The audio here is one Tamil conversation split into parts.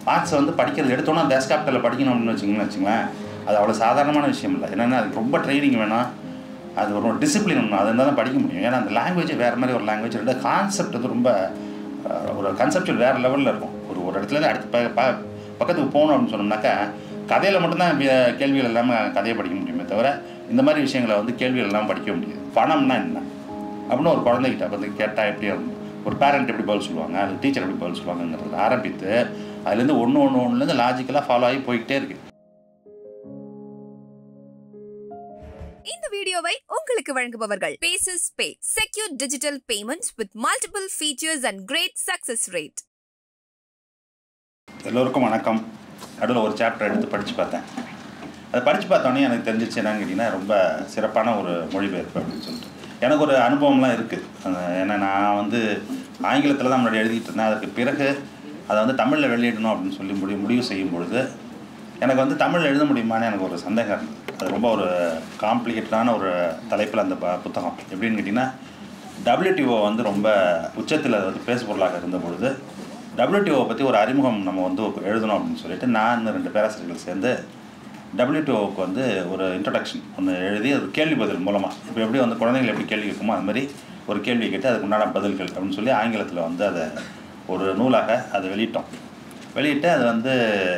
மார்க்ஸை வந்து படிக்கிறது எடுத்தோன்னா டெஸ்க்டாப்பில் படிக்கணும் அப்படின்னு வச்சிங்கன்னு வச்சுங்களேன் அது அவ்வளோ சாதாரணமான விஷயம் இல்லை என்னென்னா அதுக்கு ரொம்ப ட்ரைனிங் வேணும் அது ஒரு டிசிப்ளின் ஒன்று அது இருந்தால் தான் படிக்க முடியும் ஏன்னா அந்த லாங்குவேஜ் வேறு மாதிரி ஒரு லாங்குவேஜ் ரெண்டு கான்செப்ட் வந்து ரொம்ப அஹ், ஒரு கன்செப்டுவல் வேறு லெவலில் இருக்கும் ஒரு ஒரு இடத்துல இருந்து அடுத்த ப- ப- பக்கத்துக்கு போகணும் அப்படின்னு சொன்னோம்னாக்கா கதையில் மட்டும்தான் வி- கேள்விகள் இல்லாமல் கதையை படிக்க முடியுமே தவிர இந்த மாதிரி விஷயங்களை வந்து கேள்விகள் எல்லாம் படிக்க முடியாது பணம்னா என்ன அப்படின்னு ஒரு குழந்தைகிட்ட வந்து கேட்டால் எப்படி இருக்கும்? ஒரு பேரண்ட் எப்படி பதில் சொல்லுவாங்க அது டீச்சர் எப்படி பதில் சொல்லுவாங்கங்கிறத ஆரம்பித்து அதுலேருந்து ஒன்று ஒன்று ஒன்றுலேருந்து லாஜிக்கலாக ஃபாலோ ஆகி போய்கிட்டே இருக்கு இந்த வீடியோவை உங்களுக்கு வழங்குபவர்கள் பேசஸ் pay secure digital payment with multiple features and great success rate எல்லோருக்கும் வணக்கம் நடுவில் ஒரு சாப்டர் எடுத்து படித்து பார்த்தேன் அதை படித்து பார்த்தோன்னே எனக்கு தெரிஞ்சிச்சு என்னன்னு கேட்டிங்கன்னா ரொம்ப சிறப்பான ஒரு மொழிபெயர்ப்பு அப்படின்னு சொல்லிட்டு எனக்கு ஒரு அனுபவம்லாம் இருக்குது ஏன்னா நான் வந்து ஆங்கிலத்தில் தான் முன்னாடி எழுதிட்டு இருந்தேன் அதுக்கு பிறகு அதை வந்து தமிழில் வெளியிடணும் அப்படின்னு சொல்லி முடிவு முடிவு செய்யும் பொழுது எனக்கு வந்து தமிழில் எழுத முடியுமான்னு எனக்கு ஒரு சந்தேகம் இருந்தது அது ரொம்ப ஒரு காம்ப்ளிகேட்டடான ஒரு தலைப்பில் அந்த ப- புத்தகம் எப்படின்னு கேட்டிங்கன்னா WTO வந்து ரொம்ப உச்சத்தில் அது வந்து பேசு பொருளாக இருந்த பொழுது WTO பற்றி ஒரு அறிமுகம் நம்ம வந்து எழுதணும் அப்படின்னு சொல்லிட்டு நான் இன்னும் ரெண்டு பேராசிரியர்கள் சேர்ந்து WTOவுக்கு வந்து ஒரு இன்ட்ரடக்ஷன் ஒன்று எழுதி அது கேள்வி பதில் மூலமாக இப்போ எப்படி வந்து குழந்தைகள் எப்படி கேள்வி கேட்குமோ அது மாதிரி ஒரு கேள்வி கேட்டு அதுக்கு உண்டான பதில்கள் அப்படின்னு சொல்லி ஆங்கிலத்தில் வந்து அதை ஒரு நூலாக அதை வெளியிட்டோம் வெளியிட்டு அது வந்து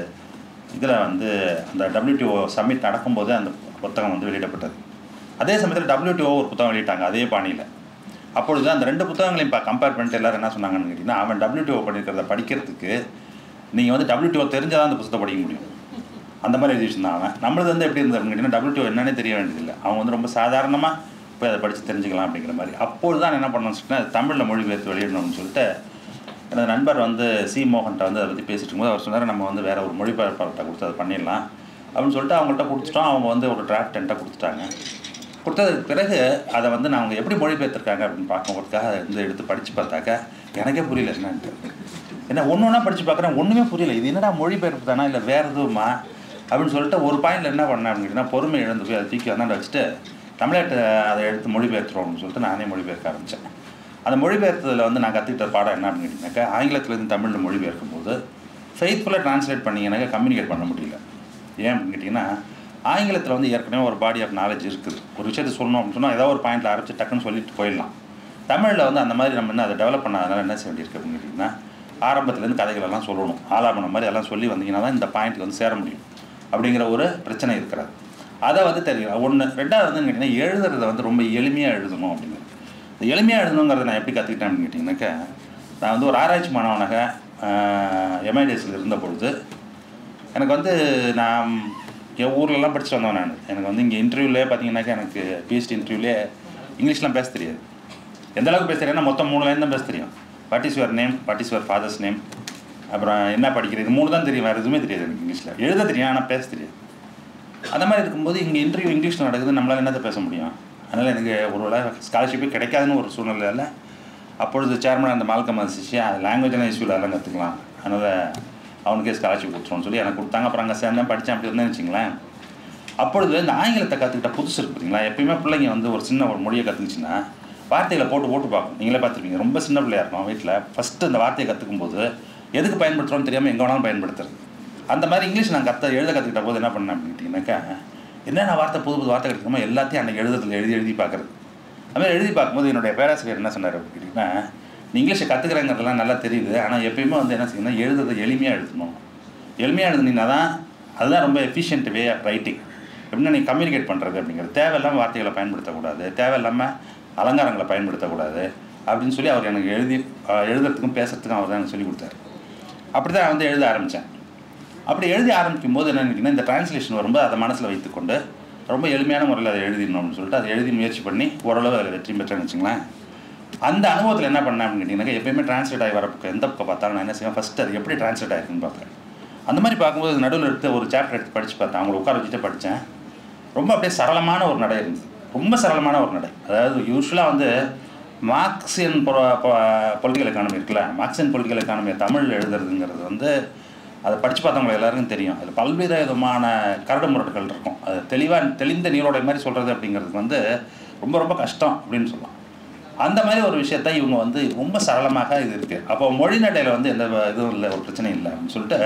இதில் வந்து அந்த WTO சம்மிட் நடக்கும்போது அந்த புத்தகம் வந்து வெளியிடப்பட்டது அதே சமயத்தில் WTO ஒரு புத்தகம் வெளியிட்டாங்க அதே பாணியில் அப்பொழுது அந்த ரெண்டு புத்தகங்களையும் இப்போ கம்பேர் பண்ணிட்டு எல்லாரும் என்ன சொன்னாங்கன்னு கேட்டிங்கன்னா அவன் WTO பண்ணியிருக்கிறத படிக்கிறதுக்கு நீங்கள் வந்து WTO தெரிஞ்சால் தான் அந்த புத்தகத்தை படிக்க முடியும் அந்த மாதிரி எழுதி வச்சிருந்தான் அவன் நம்மளது வந்து எப்படி இருந்தது அப்படின்னு கேட்டிங்கன்னா WTO என்னன்னே தெரிய வேண்டியதில்லை அவங்க வந்து ரொம்ப சாதாரணமாக போய் அதை படித்து தெரிஞ்சுக்கலாம் அப்படிங்கிற மாதிரி அப்பொழுது தான் என்ன பண்ணணும்னு சொல்லிட்டு அது தமிழில் மொழிபெயர்த்து வெளியிடணும்னு சொல்லிட்டு எனது நண்பர் வந்து சி மோகன்ட்ட வந்து அதை பற்றி பேசிட்டு இருக்கும்போது அவர் சொன்னார் நம்ம வந்து வேற ஒரு மொழிபெயர்ப்பாளர்கிட்ட கொடுத்து அதை பண்ணிடலாம் அப்படின்னு சொல்லிட்டு அவங்கள்ட்ட கொடுத்துட்டோம் அவங்க வந்து ஒரு டிராஃப்ட் என்கிட்ட கொடுத்துட்டாங்க கொடுத்ததுக்கு பிறகு அதை வந்து நான் அவங்க எப்படி மொழிபெயர்த்திருக்காங்க அப்படின்னு பார்க்கும்போதுக்காக அதை வந்து எடுத்து படித்து பார்த்தாக்கா எனக்கே புரியல என்னன்ட்டு ஏன்னா ஒன்று ஒன்றா படித்து பார்க்குறேன் ஒன்றுமே புரியல இது என்னடா மொழிபெயர்ப்பு தானா இல்லை வேறு எதுவுமா அப்படின்னு சொல்லிட்டு ஒரு பாயிண்டில் என்ன பண்ணேன் அப்படின்னு கேட்டிங்கன்னா பொறுமை இழந்து போய் அதை தூக்கி வந்தாண்ட வச்சுட்டு தமிழ்நாட்டை அதை எடுத்து மொழிபெயர்த்துறோம் அப்படின்னு சொல்லிட்டு நானே மொழிபெயர்க்க ஆரம்பித்தேன் அந்த மொழிபெயர்த்ததில் வந்து நான் கற்றுக்கிட்ட பாடம் என்ன அப்படின்னு கேட்டிங்கனாக்கா ஆங்கிலத்துலேருந்து தமிழில் மொழிபெயர்க்கும் போது ஃபெய்த்ஃபுல்லாக ட்ரான்ஸ்லேட் பண்ணிங்கனாக்கா கம்யூனிகேட் பண்ண முடியல ஏன் அப்படின்னு கேட்டிங்கன்னா ஆங்கிலத்தில் வந்து ஏற்கனவே ஒரு பாடி ஆஃப் நாலேஜ் இருக்குது ஒரு விஷயத்தை சொல்லணும் அப்படின்னு சொன்னால் ஏதோ ஒரு பாயிண்டில் ஆரம்பிச்சு டக்குன்னு சொல்லிட்டு போயிடலாம் தமிழில் வந்து அந்த மாதிரி நம்ம என்ன அதை டெவலப் பண்ணாதனால என்ன செய்ய வேண்டியிருக்கு அப்படின்னு கேட்டிங்கன்னா ஆரம்பத்துலேருந்து கதைகள் எல்லாம் சொல்லணும் ஆலாபனம் மாதிரி எல்லாம் சொல்லி வந்தீங்கன்னா தான் இந்த பாயிண்ட்டுக்கு வந்து சேர முடியும் அப்படிங்கிற ஒரு பிரச்சனை இருக்கிறது அதை வந்து தெரியும் ஒன்று ரெண்டாவது வந்து கேட்டிங்கன்னா எழுதுறதை வந்து ரொம்ப எளிமையாக எழுதணும் அப்படிங்கிறது இந்த எளிமையாக எழுதணுங்கிறத நான் எப்படி கற்றுக்கிட்டேன் அப்படின்னு கேட்டிங்கனாக்கா நான் வந்து ஒரு ஆராய்ச்சி மாணவனாக எம்ஐடிஎஸில் இருந்த பொழுது எனக்கு வந்து நான் என் ஊர்லலாம் படிச்சுட்டு வந்தவன் நான் எனக்கு வந்து இங்கே இன்டர்வியூலே பார்த்தீங்கன்னாக்கா எனக்கு பிஹெச்டி இன்டர்வியூலே இங்கிலீஷ்லாம் பேச தெரியாது எந்த அளவுக்கு பேச தெரியும்னா மொத்தம் மூணு லைன் தான் பேச தெரியும் what is your name what is your father's name அப்புறம் என்ன படிக்கிறது இது மூணு தான் தெரியும் வேறு எதுவுமே தெரியாது எனக்கு இங்கிலீஷில் எழுத தெரியும் ஆனால் பேச தெரியாது அந்த மாதிரி இருக்கும்போது இங்கே இன்டர்வியூ இங்கிலீஷில் நடக்குது நம்மளால் என்னத்தை பேச முடியும் அதனால் எனக்கு ஒரு வேளை ஸ்காலர்ஷிப்பே கிடைக்காதுன்னு ஒரு சூழ்நிலையில் அப்பொழுது சேர்மன் அந்த மால்கம் சிஷி லாங்குவேஜெலாம் இஷ்யூவில் அதெல்லாம் கற்றுக்கலாம் அதனால் அவனுக்கே ஸ்காலர்ஷிப் கொடுத்துருவோம்னு சொல்லி எனக்கு கொடுத்தாங்க அப்புறம் அங்கே சேர்ந்தேன் படித்தேன் அப்படி இருந்தேன்னு வச்சுங்களேன் அப்பொழுது இந்த ஆங்கிலத்தை கற்றுக்கிட்ட புதுசு இருக்கு பார்த்தீங்களா எப்பயுமே பிள்ளைங்க வந்து ஒரு சின்ன ஒரு மொழியை கற்றுச்சுன்னா வார்த்தைகளை போட்டு போட்டு பார்க்கும் நீங்களே பார்த்துருப்பீங்க ரொம்ப சின்ன பிள்ளையா இருக்கும் வீட்டில் ஃபஸ்ட்டு இந்த வார்த்தையை கற்றுக்கும் போது எதுக்கு பயன்படுத்துகிறோம்னு தெரியாமல் எங்கே வேணாலும் பயன்படுத்துறது அந்த மாதிரி இங்கிலீஷ் நான் கற்று எழுத கற்றுக்கிட்ட போது என்ன பண்ணேன் அப்படின்னு கேட்டிங்கனாக்கா என்னென்ன வார்த்தை புது புது வார்த்தை கிடைக்குமோ எல்லாத்தையும் அன்றைக்கி எழுதுறதுல எழுதி எழுதி பார்க்குறது அதுமாதிரி எழுதி பார்க்கும்போது என்னுடைய பேராசிரியர் என்ன சொன்னார் அப்படின்னு கேட்டிங்கன்னா நீ இங்கிலீஷை கற்றுக்கிறேங்கிறதெல்லாம் நல்லா தெரியுது ஆனால் எப்பயுமே வந்து என்ன செய்யணும் எழுதுறதை எளிமையாக எழுதணும் எளிமையாக எழுதுனீங்கன்னா தான் அதுதான் ரொம்ப எஃபிஷியன்ட் வே ஆஃப் ரைட்டிங் எப்படின்னா நீ கம்யூனிகேட் பண்ணுறது அப்படிங்கிறது தேவையில்லாமல் வார்த்தைகளை பயன்படுத்தக்கூடாது தேவையில்லாமல் அலங்காரங்களை பயன்படுத்தக்கூடாது அப்படின்னு சொல்லி அவர் எனக்கு எழுதி அஹ், எழுதுறதுக்கும் பேசுறதுக்கும் அவர் தான் எனக்கு சொல்லி கொடுத்தாரு அப்படி தான் வந்து எழுத ஆரம்பித்தேன் அப்படி எழுதி ஆரம்பிக்கும் போது என்னன்னு கேட்டிங்கன்னா இந்த டிரான்ஸ்லேஷன் வரும்போது அதை மனசில் வைத்துக்கொண்டு ரொம்ப எளிமையான முறையில் அதை எழுதிடணும் அப்படின்னு சொல்லிட்டு அதை எழுதி முயற்சி பண்ணி ஓரளவு அதில் வெற்றி பெற்றேன்னு வச்சுங்களேன் அந்த அனுபவத்தில் என்ன பண்ணேன் அப்படின்னு கேட்டிங்கன்னா எப்பயுமே டிரான்ஸ்லேட் ஆகி வர புக்கு எந்த புக்கை பார்த்தாலும் நான் என்ன செய்வேன் ஃபஸ்ட்டு அது எப்படி டிரான்ஸ்லேட் ஆகிருக்குன்னு பார்ப்பேன் அந்த மாதிரி பார்க்கும்போது நடுவில் எடுத்து ஒரு சாப்டர் எடுத்து படித்து பார்த்தேன் அவங்கள உட்கார வச்சுட்டு படித்தேன் ரொம்ப அப்படியே சரளமான ஒரு நடை இருந்தது ரொம்ப சரளமான ஒரு நடை அதாவது யூஸ்வலாக வந்து மார்க்சியன் பொலிட்டிக்கல் எக்கானமி இருக்குல்ல மார்க்சியன் பொலிட்டிக்கல் எக்கானமியை தமிழில் எழுதுறதுங்கிறது வந்து அதை படித்து பார்த்தவங்க எல்லாருக்கும் தெரியும் அதில் பல்வேறு விதமான கரடு முரட்டுகள் இருக்கும் அது தெளிவாக தெளிந்த நீரோடை மாதிரி சொல்கிறது அப்படிங்கிறதுக்கு வந்து ரொம்ப ரொம்ப கஷ்டம் அப்படின்னு சொல்லலாம் அந்த மாதிரி ஒரு விஷயத்தை இவங்க வந்து ரொம்ப சரளமாக இது இருக்குது அப்போ மொழி நடையில் வந்து எந்த இதுவும் இல்லை ஒரு பிரச்சனையும் இல்லை அப்படின்னு சொல்லிட்டு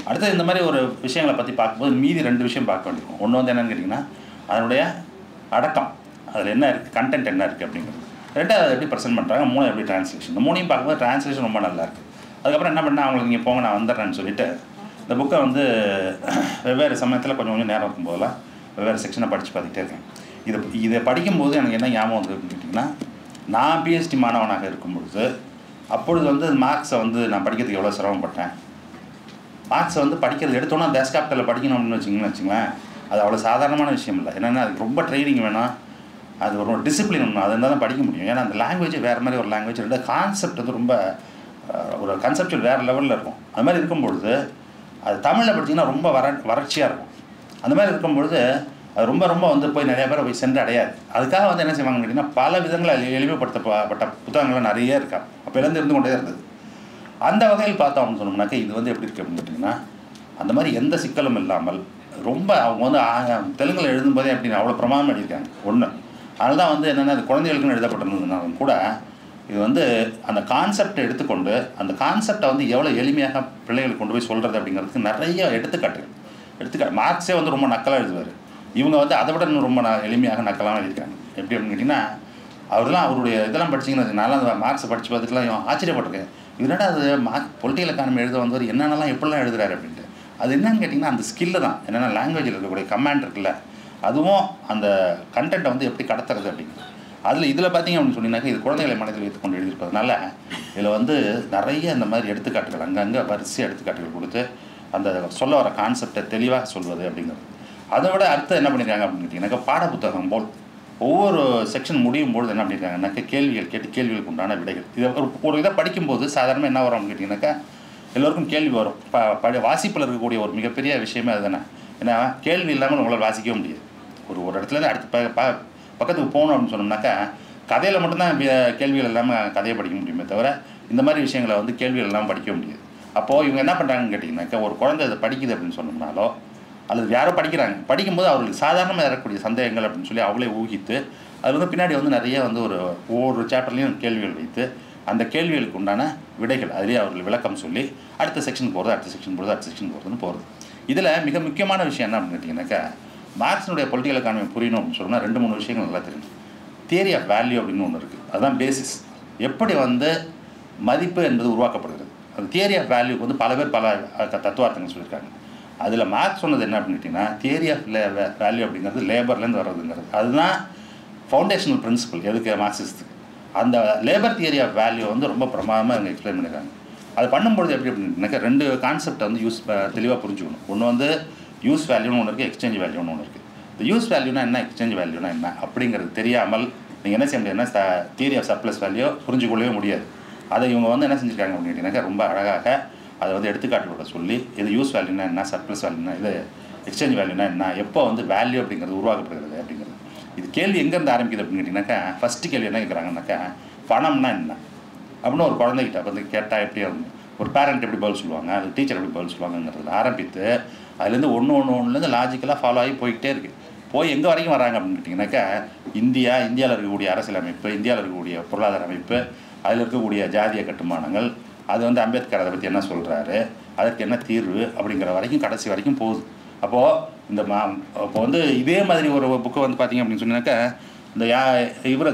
அடுத்து இந்த மாதிரி ஒரு விஷயங்களை பற்றி பார்க்கும்போது மீதி ரெண்டு விஷயம் பார்க்க வேண்டியிருக்கும் ஒன்று வந்து என்னன்னு கேட்டிங்கன்னா அதனுடைய அடக்கம் அதில் என்ன இருக்குது கண்டென்ட் என்ன இருக்குது அப்படிங்கிறது ரெண்டாவது அதை எப்படி ப்ரெசென்ட் பண்ணுறாங்க மூணு எப்படி டிரான்ஸ்லேஷன் இந்த மூணையும் பார்க்கும்போது டிரான்ஸ்லேஷன் ரொம்ப நல்லா இருக்குது அதுக்கப்புறம் என்ன பண்ணால் அவங்களுக்கு நீங்கள் போங்க நான் வந்துடுறேன்னு சொல்லிட்டு இந்த புக்கை வந்து வெவ்வேறு சமயத்தில் கொஞ்சம் கொஞ்சம் நேரம் இருக்கும்போதெல்லாம் வெவ்வேறு செக்ஷனை படித்து பார்த்துட்டே இருக்கேன் இதை இதை படிக்கும்போது எனக்கு என்ன ஞாபகம் வந்து கேட்டிங்கன்னா நான் பிஹெச்டி மாணவனாக இருக்கும் பொழுது அப்பொழுது வந்து மார்க்ஸை வந்து நான் படிக்கிறதுக்கு எவ்வளோ சிரமப்பட்டேன் மார்க்ஸை வந்து படிக்கிறது எடுத்தோன்னா டெஸ்க்டாப்டில் படிக்கணும் அப்படின்னு வச்சிங்கன்னு வச்சுங்களேன் அது அவ்வளோ சாதாரணமான விஷயம் இல்லை என்னென்னா அதுக்கு ரொம்ப ட்ரைனிங் வேணும் அது ஒரு டிசிப்ளின் ஒன்று அது இருந்தால் தான் படிக்க முடியும் ஏன்னா அந்த லாங்குவேஜ் வேறு மாதிரி ஒரு லாங்குவேஜ் ரெண்டு கான்செப்ட் வந்து ரொம்ப அஹ், ஒரு கன்செப்ட் வேறு லெவலில் இருக்கும் அது மாதிரி இருக்கும்பொழுது அது தமிழில் படிச்சிங்கன்னா ரொம்ப வர வறட்சியாக இருக்கும் அந்த மாதிரி இருக்கும்பொழுது அது ரொம்ப ரொம்ப வந்து போய் நிறைய பேரை போய் சென்று அடையாது அதுக்காக வந்து என்ன செய்வாங்கன்னு கேட்டிங்கன்னா பல விதங்களில் எளிமைப்படுத்தப்பட்ட புத்தகங்கள்லாம் நிறைய இருக்கா அப்போலேருந்து இருந்து கொண்டே இருந்தது அந்த வகையில் பார்த்தோம்னு சொன்னோம்னாக்கா இது வந்து எப்படி இருக்கு அப்படின்னு கேட்டிங்கன்னா அந்த மாதிரி எந்த சிக்கலும் இல்லாமல் ரொம்ப அவங்க வந்து ஆ- தெலுங்குல எழுதும்போதே அப்படின்னு அவ்வளோ பிரமாதம் எழுதியிருக்காங்க ஒன்று அதனால தான் வந்து என்னென்னா அது குழந்தைகளுக்குன்னு எழுதப்பட்டிருந்ததுனாலும் கூட இது வந்து அந்த கான்செப்டை எடுத்துக்கொண்டு அந்த கான்செப்டை வந்து எவ்வளோ எளிமையாக பிள்ளைகளுக்கு கொண்டு போய் சொல்கிறது அப்படிங்கிறதுக்கு நிறைய எடுத்துக்காட்டுகள் எடுத்துக்காட்டு மார்க்ஸே வந்து ரொம்ப நக்கலாக எழுதுவார் இவங்க வந்து அதை விட இன்னும் ரொம்ப ந- எளிமையாக நக்கலாக எழுதியிருக்காங்க எப்படி அப்படின்னு கேட்டிங்கன்னா அவர்லாம் அவருடைய இதெல்லாம் படிச்சிங்கன்னா நான்லாம் அந்த மார்க்ஸை படித்து பார்த்துட்டுலாம் இவன் ஆச்சரியப்பட்டிருக்கேன் இவனடா அது மார்க் பொலிட்டிக்கல் எக்கானமி எழுத வந்தவர் என்னென்னலாம் எப்படிலாம் எழுதுறாரு அப்படின்ட்டு அது என்னன்னு கேட்டிங்கன்னா அந்த ஸ்கில்லு தான் என்னென்னா லாங்குவேஜில் இருக்கக்கூடிய கமாண்ட் இருக்குல்ல அதுவும் அந்த கண்டென்ட்டை வந்து எப்படி கடத்துறது அப்படிங்கிறது அதில் இதில் பார்த்தீங்க அப்படின்னு சொன்னீங்கன்னாக்கா இது குழந்தைகளை மனதில் வைத்துக்கொண்டு எழுதியிருப்பதுனால இதில் வந்து நிறைய இந்த மாதிரி எடுத்துக்காட்டுகள் அங்கங்கே வரிசை எடுத்துக்காட்டுகள் கொடுத்து அந்த சொல்ல வர கான்செப்டை தெளிவாக சொல்வது அப்படிங்கிறது அதை விட அடுத்து என்ன பண்ணியிருக்காங்க அப்படின்னு கேட்டிங்கன்னாக்கா பாடப்புத்தகம் போல் ஒவ்வொரு செக்ஷன் முடியும் பொழுது என்ன பண்ணியிருக்காங்கனாக்கா கேள்விகள் கேட்டு கேள்விகளுக்கு உண்டான விடைகள் இதை ஒரு ஒரு இதை படிக்கும்போது சாதாரணமாக என்ன வரும் அப்படின்னு கேட்டிங்கனாக்கா எல்லோருக்கும் கேள்வி வரும் ப படி வாசிப்பில் இருக்கக்கூடிய ஒரு மிகப்பெரிய விஷயமே அதுதானே ஏன்னா கேள்வி இல்லாமல் உங்களால் வாசிக்கவே முடியாது ஒரு ஒரு இடத்துல இருந்து அடுத்து ப ப பக்கத்துக்கு போகணும் அப்படின்னு சொன்னோம்னாக்கா கதையில் மட்டும்தான் வி- கேள்விகள் இல்லாமல் கதையை படிக்க முடியுமே தவிர இந்த மாதிரி விஷயங்களை வந்து கேள்விகள் இல்லாமல் படிக்க முடியாது அப்போது இவங்க என்ன பண்ணுறாங்கன்னு கேட்டிங்கனாக்கா ஒரு குழந்தை அதை படிக்குது அப்படின்னு சொன்னோம்னாலோ அல்லது யாரோ படிக்கிறாங்க படிக்கும்போது அவர்களுக்கு சாதாரணமாக இருக்கக்கூடிய சந்தேகங்கள் அப்படின்னு சொல்லி அவளே ஊகித்து அது வந்து பின்னாடி வந்து நிறைய வந்து ஒரு ஒவ்வொரு சாப்டர்லேயும் கேள்விகள் வைத்து அந்த கேள்விகளுக்கு உண்டான விடைகள் அதிலே அவர்கள் விளக்கம் சொல்லி அடுத்த செக்ஷன் போகிறது அடுத்த செக்ஷன் போகிறது அடுத்த செக்ஷன் போகிறதுன்னு போகிறது இதில் மிக முக்கியமான விஷயம் என்ன அப்படின்னு கேட்டிங்கனாக்கா மார்க்ஸினுடைய பொலிட்டிக்கல் எக்கானமி புரியணும் அப்படின்னு சொன்னால் ரெண்டு மூணு விஷயங்கள் நல்லா தெரியும் தியரி ஆஃப் வேல்யூ அப்படின்னு ஒன்று இருக்குது அதுதான் பேசிஸ் எப்படி வந்து மதிப்பு என்பது உருவாக்கப்படுகிறது அந்த தியரி ஆஃப் வேல்யூக்கு வந்து பல பேர் பல அஹ், த- தத்துவார்த்தங்கள் சொல்லியிருக்காங்க அதில் மார்க்ஸ் சொன்னது என்ன அப்படின்னு கேட்டிங்கன்னா தியரி ஆஃப் வேல்யூ அப்படிங்கிறது லேபர்லேருந்து வர்றதுங்கிறது அதுதான் ஃபவுண்டேஷனல் பிரின்சிபல் எதுக்கு மார்க்சிஸ்ட்டுக்கு அந்த லேபர் தியரி ஆஃப் வேல்யூ வந்து ரொம்ப பிரமாதமாக இங்கே எக்ஸ்பிளைன் பண்ணியிருக்காங்க அது பண்ணும்பொழுது எப்படி அப்படின்னாக்கா ரெண்டு கான்செப்டை வந்து யூஸ் தெளிவாக புரிஞ்சுக்கணும் ஒன்று வந்து யூஸ் வேல்யூன்னு ஒன்று இருக்குது எக்ஸ்சேஞ்ச் வேல்யூன்னு ஒன்று இருக்குது இந்த யூஸ் வேல்யூனா என்ன எக்ஸ்சேஞ்ச் வேல்யூனா என்ன அப்படிங்கிறது தெரியாமல் நீங்கள் என்ன செய்ய முடியாதுன்னா தியரி ஆஃப் சர்ப்ளஸ் வேல்யூ புரிஞ்சுக்கொள்ளவே முடியாது அதை இவங்க வந்து என்ன செஞ்சுருக்காங்க அப்படின்னு கேட்டிங்கனாக்கா ரொம்ப அழகாக அதை வந்து எடுத்துக்காட்டுகளோட சொல்லி இது யூஸ் வேல்யூனா என்ன சர்ப்ளஸ் வேல்யூனா இது எக்ஸ்சேஞ்ச் வேல்யூனா என்ன எப்போ வந்து வேல்யூ அப்படிங்கிறது உருவாக்கப்படுகிறது அப்படிங்கிறது இது கேள்வி எங்கேருந்து ஆரம்பிக்குது அப்படின்னு கேட்டிங்கனாக்கா ஃபஸ்ட்டு கேள்வி என்ன கேட்குறாங்கனாக்கா பணம்னா என்ன அப்படின்னு ஒரு குழந்தைகிட்ட வந்து கேட்டால் எப்படி வந்து ஒரு பேரண்ட் எப்படி பதில் சொல்லுவாங்க அது டீச்சர் எப்படி பதில் சொல்லுவாங்கங்கிறதுல ஆரம்பித்து அதுலேருந்து ஒன்று ஒன்று ஒன்றுலேருந்து லாஜிக்கலாக ஃபாலோ ஆகி போய்கிட்டே இருக்குது போய் எங்கே வரைக்கும் வராங்க அப்படின்னு கேட்டிங்கனாக்கா இந்தியா இந்தியாவில் இருக்கக்கூடிய அரசியல் அமைப்பு இந்தியாவில் இருக்கக்கூடிய பொருளாதார அமைப்பு அதில் இருக்கக்கூடிய ஜாதிய கட்டுமானங்கள் அது வந்து அம்பேத்கர் அதை பற்றி என்ன சொல்கிறாரு அதற்கு என்ன தீர்வு அப்படிங்கிற வரைக்கும் கடைசி வரைக்கும் போகுது அப்போது இந்த மா இப்போ வந்து இதே மாதிரி ஒரு புக்கை வந்து பார்த்தீங்க அப்படின்னு சொன்னாக்கா இந்த யா இவர்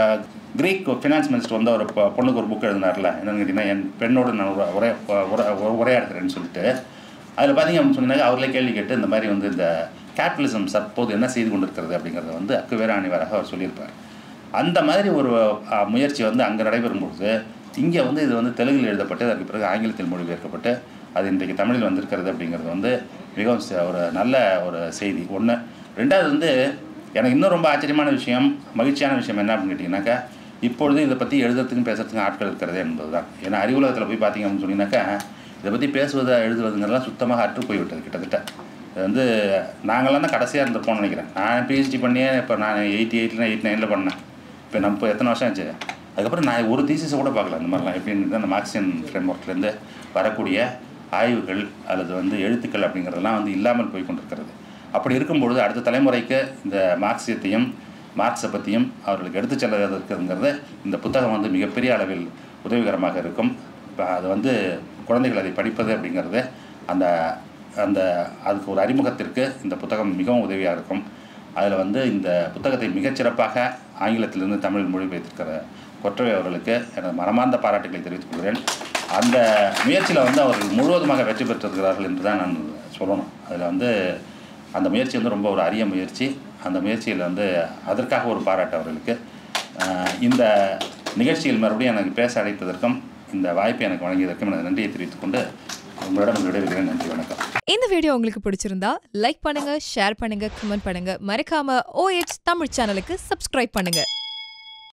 கிரீக் ஃபினான்ஸ் மினிஸ்டர் வந்து ஒரு பொ- பொண்ணுக்கு ஒரு புக் எழுதினார்ல என்னன்னு கேட்டிங்கன்னா என் பெண்ணோடு நான் உர- உரை உரை- உரை- உரையாடுகிறேன்னு சொல்லிட்டு அதில் பார்த்தீங்க அப்படின்னு சொன்னாங்க அவர்களே கேள்வி கேட்டு இந்த மாதிரி வந்து இந்த கேபிட்டலிசம் தற்போது என்ன செய்து கொண்டிருக்கிறது அப்படிங்கிறத வந்து அக்கு வேற அணிவராக அவர் சொல்லியிருப்பார் அந்த மாதிரி ஒரு அ, முயற்சி வந்து அங்கே நடைபெறும்பொழுது இங்கே வந்து இது வந்து தெலுங்கில் எழுதப்பட்டு அதற்கு பிறகு ஆங்கிலத்தில் மொழிபெயர்க்கப்பட்டு அது இன்றைக்கு தமிழில் வந்திருக்கிறது அப்படிங்கிறது வந்து மிகவும் ச- ஒரு நல்ல ஒரு செய்தி ஒன்று ரெண்டாவது வந்து எனக்கு இன்னும் ரொம்ப ஆச்சரியமான விஷயம் மகிழ்ச்சியான விஷயம் என்ன அப்படின்னு கேட்டிங்கனாக்கா இப்பொழுது இதை பற்றி எழுதுறதுக்கும் பேசுறதுக்கும் ஆட்கள் இருக்கிறது என்பது தான் ஏன்னா அறிவுலகத்தில் போய் பார்த்தீங்க அப்படின்னு சொன்னீங்கன்னாக்கா இதை பற்றி பேசுவது எழுதுவதுங்கிறதெல்லாம் சுத்தமாக அற்று போய்விட்டது கிட்டத்தட்ட இது வந்து நாங்களாம் தான் கடைசியாக இருந்திருப்போம்னு நினைக்கிறேன் நான் பிஹெச்டி பண்ணியே இப்போ நான் எயிட்டி எயிட்டில் எயிட் நைனில் பண்ணேன் இப்போ நம்ம இப்போ எத்தனை வருஷம் ஆச்சு அதுக்கப்புறம் நான் ஒரு தீசிஸை கூட பார்க்கல இந்த மாதிரிலாம் எப்படின்னு அந்த மார்க்சியன் ஃப்ரேம் ஒர்க்லேருந்து வரக்கூடிய ஆய்வுகள் அல்லது வந்து எழுத்துக்கள் அப்படிங்கிறதெல்லாம் வந்து இல்லாமல் போய் கொண்டிருக்கிறது அப்படி இருக்கும்பொழுது அடுத்த தலைமுறைக்கு இந்த மார்க்சியத்தையும் மார்க்ஸை பற்றியும் அவர்களுக்கு எடுத்துச் செல்வதற்குங்கிறது இந்த புத்தகம் வந்து மிகப்பெரிய அளவில் உதவிகரமாக இருக்கும் இப்போ அது வந்து குழந்தைகள் அதை படிப்பது அப்படிங்கிறது அந்த அந்த அதுக்கு ஒரு அறிமுகத்திற்கு இந்த புத்தகம் மிகவும் உதவியாக இருக்கும் அதில் வந்து இந்த புத்தகத்தை மிகச்சிறப்பாக ஆங்கிலத்திலிருந்து தமிழ் மொழிபெயர்த்திருக்கிற கொற்றவை அவர்களுக்கு எனது மனமார்ந்த பாராட்டுகளை தெரிவித்துக் கொள்கிறேன் அந்த முயற்சியில் வந்து அவர்கள் முழுவதுமாக வெற்றி பெற்றிருக்கிறார்கள் என்று தான் நான் சொல்லணும் அதில் வந்து அந்த முயற்சி வந்து ரொம்ப ஒரு அரிய முயற்சி அந்த முயற்சியில் வந்து அதற்காக ஒரு பாராட்டு அவர்களுக்கு ஆஹ் இந்த நிகழ்ச்சியில் மறுபடியும் எனக்கு பேச அழைத்ததற்கும் இந்த வாய்ப்பை எனக்கு வழங்கியதற்கும் எனது நன்றியை தெரிவித்துக் கொண்டு உங்களிடம் விடைபெறுகிறேன் நன்றி வணக்கம் இந்த வீடியோ உங்களுக்கு பிடிச்சிருந்தா லைக் பண்ணுங்க ஷேர் பண்ணுங்க கமெண்ட் பண்ணுங்க மறக்காம OH தமிழ் சேனலுக்கு சப்ஸ்கிரைப் பண்ணுங்க